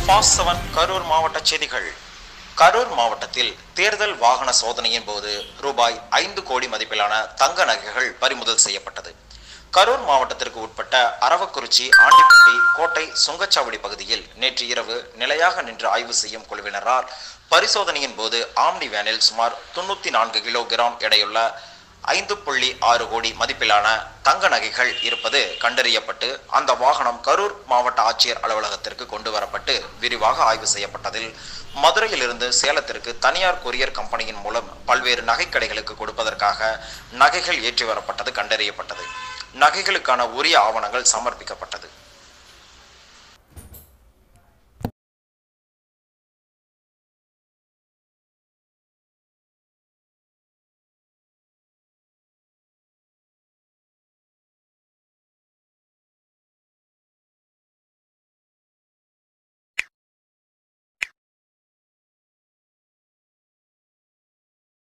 pass seven Karur மாவட்ட செய்திகள் கரூர் மாவட்டத்தில் தேர்தல் வாகன சோதனையின் போது ரூபாய் ஐந்து கோடி மதிப்பிலான தங்க நகைகள் பறிமுதல் செய்யப்பட்டது கரூர் மாவட்டத்திற்கு உட்பட்ட அரவக்குறிச்சி ஆண்டிப்பட்டி கோட்டை சுங்கச்சாவடி பகுதியில் நேற்று இரவு நிலையாக நின்று ஆய்வு செய்யும் குழுவினரால் பரிசோதனையின் போது ஆம்னி வேனில் சுமார் தொண்ணூத்தி நான்கு கிலோகிராம் எடையுள்ள ஐந்து புள்ளி ஆறு கோடி மதிப்பிலான தங்க நகைகள் இருப்பது கண்டறியப்பட்டு அந்த வாகனம் கரூர் மாவட்ட ஆட்சியர் அலுவலகத்திற்கு கொண்டு வரப்பட்டு விரிவாக ஆய்வு செய்யப்பட்டதில் மதுரையிலிருந்து சேலத்திற்கு தனியார் கொரியர் கம்பெனியின் மூலம் பல்வேறு நகைக்கடைகளுக்கு கொடுப்பதற்காக நகைகள் ஏற்றி வரப்பட்டது கண்டறியப்பட்டது நகைகளுக்கான உரிய ஆவணங்கள் சமர்ப்பிக்கப்பட்டது